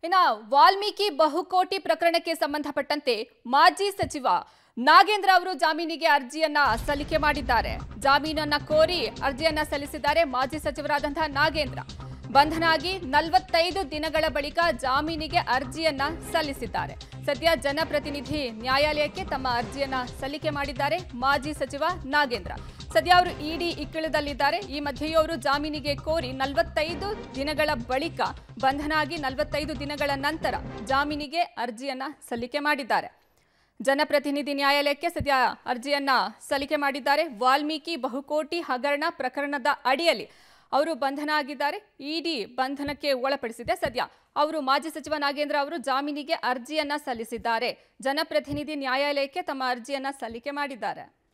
ಇನ್ನ ವಾಲ್ಮೀಕಿ ಬಹುಕೋಟಿ ಪ್ರಕರಣಕ್ಕೆ ಸಂಬಂಧಪಟ್ಟಂತೆ ಮಾಜಿ ಸಚಿವ ನಾಗೇಂದ್ರ ಅವರು ಜಾಮೀನಿಗೆ ಅರ್ಜಿಯನ್ನ ಸಲ್ಲಿಕೆ ಮಾಡಿದ್ದಾರೆ ಜಾಮೀನನ್ನ ಕೋರಿ ಅರ್ಜಿಯನ್ನ ಸಲ್ಲಿಸಿದ್ದಾರೆ ಮಾಜಿ ಸಚಿವರಾದಂತಹ ನಾಗೇಂದ್ರ ಬಂಧನ ಆಗಿ ನಲವತ್ತೈದು ದಿನಗಳ ಬಳಿಕ ಜಾಮೀನಿಗೆ ಅರ್ಜಿಯನ್ನ ಸಲ್ಲಿಸಿದ್ದಾರೆ ಸದ್ಯ ಜನಪ್ರತಿನಿಧಿ ನ್ಯಾಯಾಲಯಕ್ಕೆ ತಮ್ಮ ಅರ್ಜಿಯನ್ನ ಸಲ್ಲಿಕೆ ಮಾಡಿದ್ದಾರೆ ಮಾಜಿ ಸಚಿವ ನಾಗೇಂದ್ರ ಸದ್ಯ ಅವರು ಇಡಿ ಇಕ್ಕಿಳದಲ್ಲಿದ್ದಾರೆ ಈ ಮಧ್ಯೆಯೂ ಅವರು ಜಾಮೀನಿಗೆ ಕೋರಿ ನಲವತ್ತೈದು ದಿನಗಳ ಬಳಿಕ ಬಂಧನ ಆಗಿ ನಲವತ್ತೈದು ದಿನಗಳ ನಂತರ ಜಾಮೀನಿಗೆ ಅರ್ಜಿಯನ್ನ ಸಲ್ಲಿಕೆ ಮಾಡಿದ್ದಾರೆ ಜನಪ್ರತಿನಿಧಿ ನ್ಯಾಯಾಲಯಕ್ಕೆ ಸದ್ಯ ಅರ್ಜಿಯನ್ನ ಸಲ್ಲಿಕೆ ಮಾಡಿದ್ದಾರೆ ವಾಲ್ಮೀಕಿ ಬಹುಕೋಟಿ ಹಗರಣ ಪ್ರಕರಣದ ಅಡಿಯಲ್ಲಿ ಅವರು ಬಂಧನ ಆಗಿದ್ದಾರೆ ಇಡಿ ಬಂಧನಕ್ಕೆ ಒಳಪಡಿಸಿದೆ ಸದ್ಯ ಅವರು ಮಾಜಿ ಸಚಿವ ನಾಗೇಂದ್ರ ಅವರು ಜಾಮೀನಿಗೆ ಅರ್ಜಿಯನ್ನ ಸಲ್ಲಿಸಿದ್ದಾರೆ ಜನಪ್ರತಿನಿಧಿ ನ್ಯಾಯಾಲಯಕ್ಕೆ ತಮ್ಮ ಅರ್ಜಿಯನ್ನ ಸಲ್ಲಿಕೆ ಮಾಡಿದ್ದಾರೆ